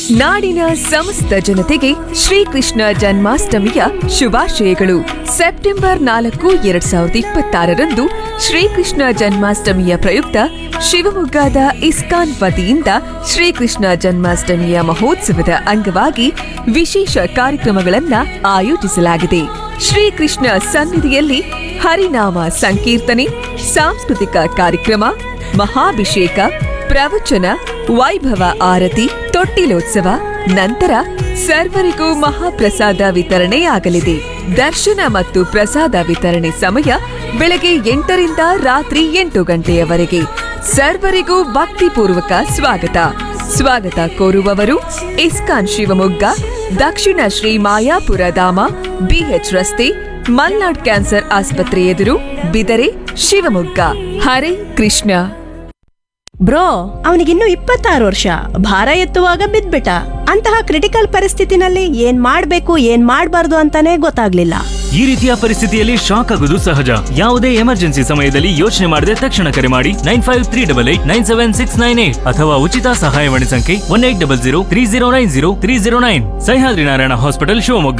ನಾಡಿನ ಸಮಸ್ತ ಜನತೆಗೆ ಶ್ರೀಕೃಷ್ಣ ಜನ್ಮಾಷ್ಟಮಿಯ ಶುಭಾಶಯಗಳು ಸೆಪ್ಟೆಂಬರ್ ನಾಲ್ಕು ಎರಡ್ ಸಾವಿರದ ಇಪ್ಪತ್ತಾರರಂದು ಶ್ರೀಕೃಷ್ಣ ಜನ್ಮಾಷ್ಟಮಿಯ ಪ್ರಯುಕ್ತ ಶಿವಮೊಗ್ಗದ ಇಸ್ಕಾನ್ ವತಿಯಿಂದ ಶ್ರೀಕೃಷ್ಣ ಜನ್ಮಾಷ್ಟಮಿಯ ಮಹೋತ್ಸವದ ಅಂಗವಾಗಿ ವಿಶೇಷ ಕಾರ್ಯಕ್ರಮಗಳನ್ನ ಆಯೋಜಿಸಲಾಗಿದೆ ಶ್ರೀಕೃಷ್ಣ ಸನ್ನಿಧಿಯಲ್ಲಿ ಹರಿನಾಮ ಸಂಕೀರ್ತನೆ ಸಾಂಸ್ಕೃತಿಕ ಕಾರ್ಯಕ್ರಮ ಮಹಾಭಿಷೇಕ ಪ್ರವಚನ ವೈಭವ ಆರತಿ ತೊಟ್ಟಿಲೋತ್ಸವ ನಂತರ ಸರ್ವರಿಗೂ ಮಹಾಪ್ರಸಾದ ವಿತರಣೆಯಾಗಲಿದೆ ದರ್ಶನ ಮತ್ತು ಪ್ರಸಾದ ವಿತರಣೆ ಸಮಯ ಬೆಳಗ್ಗೆ ಎಂಟರಿಂದ ರಾತ್ರಿ ಎಂಟು ಗಂಟೆಯವರೆಗೆ ಸರ್ವರಿಗೂ ಭಕ್ತಿಪೂರ್ವಕ ಸ್ವಾಗತ ಸ್ವಾಗತ ಕೋರುವವರು ಇಸ್ಕಾನ್ ಶಿವಮೊಗ್ಗ ದಕ್ಷಿಣ ಶ್ರೀ ಮಾಯಾಪುರ ಧಾಮ ಬಿಎಚ್ ರಸ್ತೆ ಮಲ್ನಾಡ್ ಕ್ಯಾನ್ಸರ್ ಆಸ್ಪತ್ರೆ ಎದುರು ಬಿದರೆ ಶಿವಮೊಗ್ಗ ಹರೇ ಕೃಷ್ಣ ಬ್ರೋ ಅವನಿಗಿನ್ನು ಇಪ್ಪತ್ತಾರು ವರ್ಷ ಭಾರ ಎತ್ತುವಾಗ ಬಿದ್ಬಿಟ್ಟ ಅಂತಹ ಕ್ರಿಟಿಕಲ್ ಪರಿಸ್ಥಿತಿನಲ್ಲಿ ಏನ್ ಮಾಡ್ಬೇಕು ಏನ್ ಮಾಡ್ಬಾರ್ದು ಅಂತಾನೆ ಗೊತ್ತಾಗ್ಲಿಲ್ಲ ಈ ರೀತಿಯ ಪರಿಸ್ಥಿತಿಯಲ್ಲಿ ಶಾಕ್ ಆಗೋದು ಸಹಜ ಯಾವುದೇ ಎಮರ್ಜೆನ್ಸಿ ಸಮಯದಲ್ಲಿ ಯೋಚನೆ ಮಾಡದೆ ತಕ್ಷಣ ಕರೆ ಮಾಡಿ nine five three double eight nine seven six nine eight ಅಥವಾ ಉಚಿತ ಸಹಾಯವಾಣಿ ಸಂಖ್ಯೆ one eight double zero three zero nine zero three zero nine Sahyadri Narayana hospital Shivamogga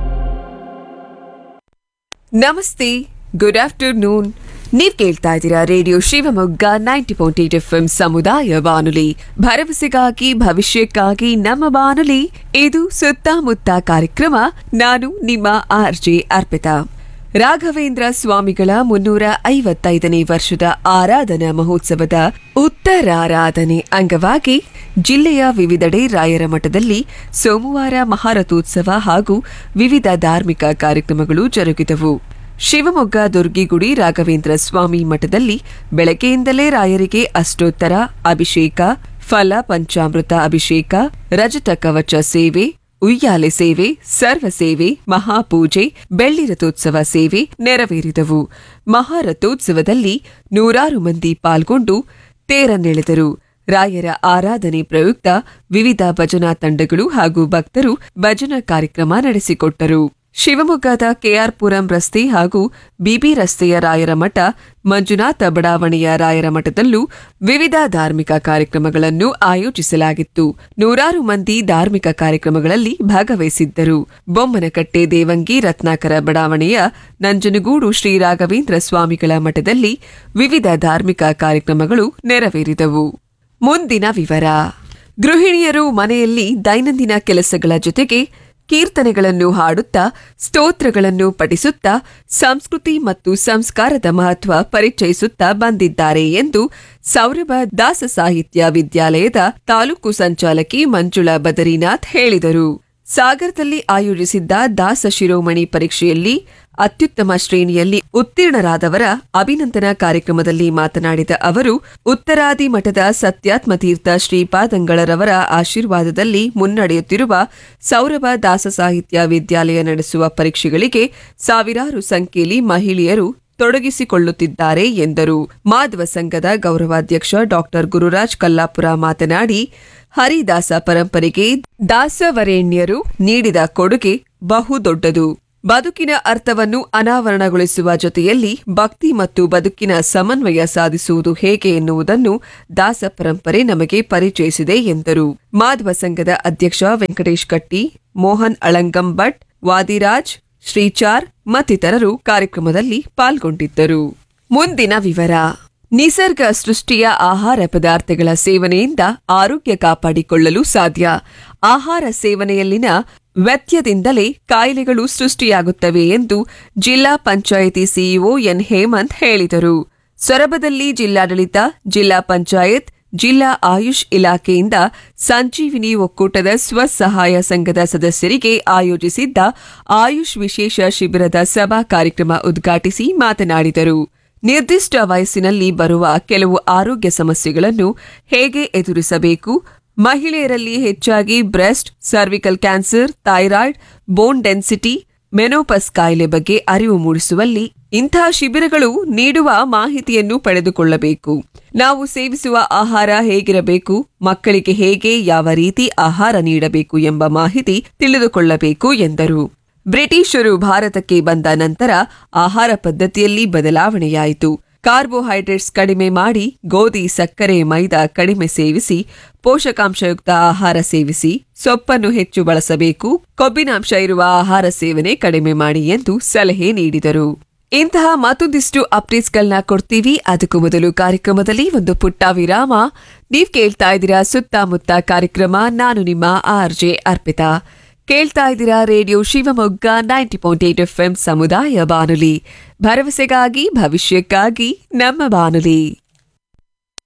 ನಮಸ್ತೆ ಗುಡ್ ಆಫ್ಟರ್ನೂನ್ ನೀವ್ ಕೇಳ್ತಾ ಇದ್ದೀರಾ radio Shivamogga ninety point eight F M ಸಮುದಾಯ ಬಾನುಲಿ ಭರವಸೆಗಾಗಿ ಭವಿಷ್ಯಕ್ಕಾಗಿ ನಮ್ಮ ಬಾನುಲಿ ಇದು ಸುತ್ತಮುತ್ತ ಕಾರ್ಯಕ್ರಮ ನಾನು ನಿಮ್ಮ ಆರ್ ಜೆ ಅರ್ಪಿತಾ ರಾಘವೇಂದ್ರ ಸ್ವಾಮಿಗಳ ಮುನ್ನೂರ ಐವತ್ತೈದನೇ ವರ್ಷದ ಆರಾಧನಾ ಮಹೋತ್ಸವದ ಉತ್ತರಾರಾಧನೆ ಅಂಗವಾಗಿ ಜಿಲ್ಲೆಯ ವಿವಿಧೆಡೆ ರಾಯರ ಮಠದಲ್ಲಿ ಸೋಮವಾರ ಮಹಾರಥೋತ್ಸವ ಹಾಗೂ ವಿವಿಧ ಧಾರ್ಮಿಕ ಕಾರ್ಯಕ್ರಮಗಳು ಜರುಗಿದವು ಶಿವಮೊಗ್ಗ ದುರ್ಗಿಗುಡಿ ರಾಘವೇಂದ್ರ ಸ್ವಾಮಿ ಮಠದಲ್ಲಿ ಬೆಳಗ್ಗೆಯಿಂದಲೇ ರಾಯರಿಗೆ ಅಷ್ಟೋತ್ತರ ಅಭಿಷೇಕ ಫಲ ಪಂಚಾಮೃತ ಅಭಿಷೇಕ ರಜತ ಕವಚ ಸೇವೆ ಉಯ್ಯಾಲೆ ಸೇವೆ ಸರ್ವ ಸೇವೆ ಮಹಾಪೂಜೆ ಬೆಳ್ಳಿ ರಥೋತ್ಸವ ಸೇವೆ ನೆರವೇರಿದವು ಮಹಾರಥೋತ್ಸವದಲ್ಲಿ ನೂರಾರು ಮಂದಿ ಪಾಲ್ಗೊಂಡು ತೇರನ್ನೆಳೆದರು ರಾಯರ ಆರಾಧನೆ ಪ್ರಯುಕ್ತ ವಿವಿಧ ಭಜನಾ ತಂಡಗಳು ಹಾಗೂ ಭಕ್ತರು ಭಜನಾ ಕಾರ್ಯಕ್ರಮ ನಡೆಸಿಕೊಟ್ಟರು ಶಿವಮೊಗ್ಗದ ಕೆಆರ್ಪುರಂ ರಸ್ತೆ ಹಾಗೂ ಬಿಬಿ ರಸ್ತೆಯ ರಾಯರ ಮಠ ಮಂಜುನಾಥ ಬಡಾವಣೆಯ ರಾಯರ ಮಠದಲ್ಲೂ ವಿವಿಧ ಧಾರ್ಮಿಕ ಕಾರ್ಯಕ್ರಮಗಳನ್ನು ಆಯೋಜಿಸಲಾಗಿತ್ತು ನೂರಾರು ಮಂದಿ ಧಾರ್ಮಿಕ ಕಾರ್ಯಕ್ರಮಗಳಲ್ಲಿ ಭಾಗವಹಿಸಿದ್ದರು ಬೊಮ್ಮನಕಟ್ಟೆ ದೇವಂಗಿ ರತ್ನಾಕರ ಬಡಾವಣೆಯ ನಂಜನಗೂಡು ಶ್ರೀ ರಾಘವೇಂದ್ರ ಸ್ವಾಮಿಗಳ ಮಠದಲ್ಲಿ ವಿವಿಧ ಧಾರ್ಮಿಕ ಕಾರ್ಯಕ್ರಮಗಳು ನೆರವೇರಿದವು ಮುಂದಿನ ವಿವರ ಗೃಹಿಣಿಯರು ಮನೆಯಲ್ಲಿ ದೈನಂದಿನ ಕೆಲಸಗಳ ಜೊತೆಗೆ ಕೀರ್ತನೆಗಳನ್ನು ಹಾಡುತ್ತಾ ಸ್ತೋತ್ರಗಳನ್ನು ಪಠಿಸುತ್ತಾ ಸಂಸ್ಕೃತಿ ಮತ್ತು ಸಂಸ್ಕಾರದ ಮಹತ್ವ ಪರಿಚಯಿಸುತ್ತಾ ಬಂದಿದ್ದಾರೆ ಎಂದು ಸೌರಭ ದಾಸ ಸಾಹಿತ್ಯ ವಿದ್ಯಾಲಯದ ತಾಲೂಕು ಸಂಚಾಲಕಿ ಮಂಜುಳಾ ಬದರಿನಾಥ್ ಹೇಳಿದರು ಸಾಗರದಲ್ಲಿ ಆಯೋಜಿಸಿದ್ದ ದಾಸ ಶಿರೋಮಣಿ ಪರೀಕ್ಷೆಯಲ್ಲಿ ಅತ್ಯುತ್ತಮ ಶ್ರೇಣಿಯಲ್ಲಿ ಉತ್ತೀರ್ಣರಾದವರ ಅಭಿನಂದನಾ ಕಾರ್ಯಕ್ರಮದಲ್ಲಿ ಮಾತನಾಡಿದ ಅವರು ಉತ್ತರಾದಿ ಮಠದ ಸತ್ಯಾತ್ಮ ತೀರ್ಥ ಶ್ರೀಪಾದಂಗಳರವರ ಆಶೀರ್ವಾದದಲ್ಲಿ ಮುನ್ನಡೆಯುತ್ತಿರುವ ಸೌರಭ ದಾಸ ಸಾಹಿತ್ಯ ವಿದ್ಯಾಲಯ ನಡೆಸುವ ಪರೀಕ್ಷೆಗಳಿಗೆ ಸಾವಿರಾರು ಸಂಖ್ಯೆಯಲ್ಲಿ ಮಹಿಳೆಯರು ತೊಡಗಿಸಿಕೊಳ್ಳುತ್ತಿದ್ದಾರೆ ಎಂದರು ಮಾಧವ ಸಂಘದ ಗೌರವಾಧ್ಯಕ್ಷ ಡಾಕ್ಟರ್ ಗುರುರಾಜ್ ಕಲ್ಲಾಪುರ ಮಾತನಾಡಿ ಹರಿದಾಸ ಪರಂಪರೆಗೆ ದಾಸವರೇಣ್ಯರು ನೀಡಿದ ಕೊಡುಗೆ ಬಹುದೊಡ್ಡದು ಬದುಕಿನ ಅರ್ಥವನ್ನು ಅನಾವರಣಗೊಳಿಸುವ ಜೊತೆಯಲ್ಲಿ ಭಕ್ತಿ ಮತ್ತು ಬದುಕಿನ ಸಮನ್ವಯ ಸಾಧಿಸುವುದು ಹೇಗೆ ಎನ್ನುವುದನ್ನು ದಾಸ ಪರಂಪರೆ ನಮಗೆ ಪರಿಚಯಿಸಿದೆ ಎಂದರು ಮಾಧವ ಸಂಘದ ಅಧ್ಯಕ್ಷ ವೆಂಕಟೇಶ್ ಕಟ್ಟಿ ಮೋಹನ್ ಅಳಂಗಂ ಭಟ್ ವಾದಿರಾಜ್ ಶ್ರೀಚಾರ್ ಮತ್ತಿತರರು ಕಾರ್ಯಕ್ರಮದಲ್ಲಿ ಪಾಲ್ಗೊಂಡಿದ್ದರು ಮುಂದಿನ ವಿವರ ನಿಸರ್ಗ ಸೃಷ್ಟಿಯ ಆಹಾರ ಪದಾರ್ಥಗಳ ಸೇವನೆಯಿಂದ ಆರೋಗ್ಯ ಕಾಪಾಡಿಕೊಳ್ಳಲು ಸಾಧ್ಯ ಆಹಾರ ಸೇವನೆಯಲ್ಲಿನ ವ್ಯತ್ಯದಿಂದಲೇ ಕಾಯಿಲೆಗಳು ಸೃಷ್ಟಿಯಾಗುತ್ತವೆ ಎಂದು ಜಿಲ್ಲಾ ಪಂಚಾಯಿತಿ ಸಿಇಒ ಎನ್ ಹೇಮಂತ್ ಹೇಳಿದರು ಸೊರಬದಲ್ಲಿ ಜಿಲ್ಲಾಡಳಿತ ಜಿಲ್ಲಾ ಪಂಚಾಯತ್ ಜಿಲ್ಲಾ ಆಯುಷ್ ಇಲಾಖೆಯಿಂದ ಸಂಜೀವಿನಿ ಒಕ್ಕೂಟದ ಸ್ವಸಹಾಯ ಸಂಘದ ಸದಸ್ಯರಿಗೆ ಆಯೋಜಿಸಿದ್ದ ಆಯುಷ್ ವಿಶೇಷ ಶಿಬಿರದ ಸಭಾ ಕಾರ್ಯಕ್ರಮ ಉದ್ಘಾಟಿಸಿ ಮಾತನಾಡಿದರು ನಿರ್ದಿಷ್ಟ ವಯಸ್ಸಿನಲ್ಲಿ ಬರುವ ಕೆಲವು ಆರೋಗ್ಯ ಸಮಸ್ಯೆಗಳನ್ನು ಹೇಗೆ ಎದುರಿಸಬೇಕು ಮಹಿಳೆಯರಲ್ಲಿ ಹೆಚ್ಚಾಗಿ breast cervical cancer thyroid bone density menopause ಕಾಯಿಲೆ ಬಗ್ಗೆ ಅರಿವು ಮೂಡಿಸುವಲ್ಲಿ ಇಂಥ ಶಿಬಿರಗಳು ನೀಡುವ ಮಾಹಿತಿಯನ್ನು ಪಡೆದುಕೊಳ್ಳಬೇಕು ನಾವು ಸೇವಿಸುವ ಆಹಾರ ಹೇಗಿರಬೇಕು ಮಕ್ಕಳಿಗೆ ಹೇಗೆ ಯಾವ ರೀತಿ ಆಹಾರ ನೀಡಬೇಕು ಎಂಬ ಮಾಹಿತಿ ತಿಳಿದುಕೊಳ್ಳಬೇಕು ಎಂದರು ಬ್ರಿಟಿಷರು ಭಾರತಕ್ಕೆ ಬಂದ ನಂತರ ಆಹಾರ ಪದ್ಧತಿಯಲ್ಲಿ ಬದಲಾವಣೆಯಾಯಿತು ಕಾರ್ಬೋಹೈಡ್ರೇಟ್ಸ್ ಕಡಿಮೆ ಮಾಡಿ ಗೋಧಿ ಸಕ್ಕರೆ ಮೈದಾ ಕಡಿಮೆ ಸೇವಿಸಿ ಪೋಷಕಾಂಶಯುಕ್ತ ಆಹಾರ ಸೇವಿಸಿ ಸೊಪ್ಪನ್ನು ಹೆಚ್ಚು ಬಳಸಬೇಕು ಕೊಬ್ಬಿನಾಂಶ ಇರುವ ಆಹಾರ ಸೇವನೆ ಕಡಿಮೆ ಮಾಡಿ ಎಂದು ಸಲಹೆ ನೀಡಿದರು ಇಂತಹ ಮತ್ತೊಂದಿಷ್ಟು ಅಪ್ಡೇಟ್ಸ್ಗಳನ್ನ ಕೊಡ್ತೀವಿ ಅದಕ್ಕೂ ಮೊದಲು ಕಾರ್ಯಕ್ರಮದಲ್ಲಿ ಒಂದು ಪುಟ್ಟ ವಿರಾಮ ನೀವ್ ಕೇಳ್ತಾ ಇದ್ದೀರಾ ಸುತ್ತಮುತ್ತ ಕಾರ್ಯಕ್ರಮ ನಾನು ನಿಮ್ಮ ಆರ್ ಜೆ ಅರ್ಪಿತಾ ಕೇಳ್ತಾ ಇದ್ದೀರಾ radio Shivamogga ninety point eight F ಸಮುದಾಯ ಬಾನುಲಿ ಭರವಸೆಗಾಗಿ ಭವಿಷ್ಯಕ್ಕಾಗಿ ನಮ್ಮ ಬಾನುಲಿ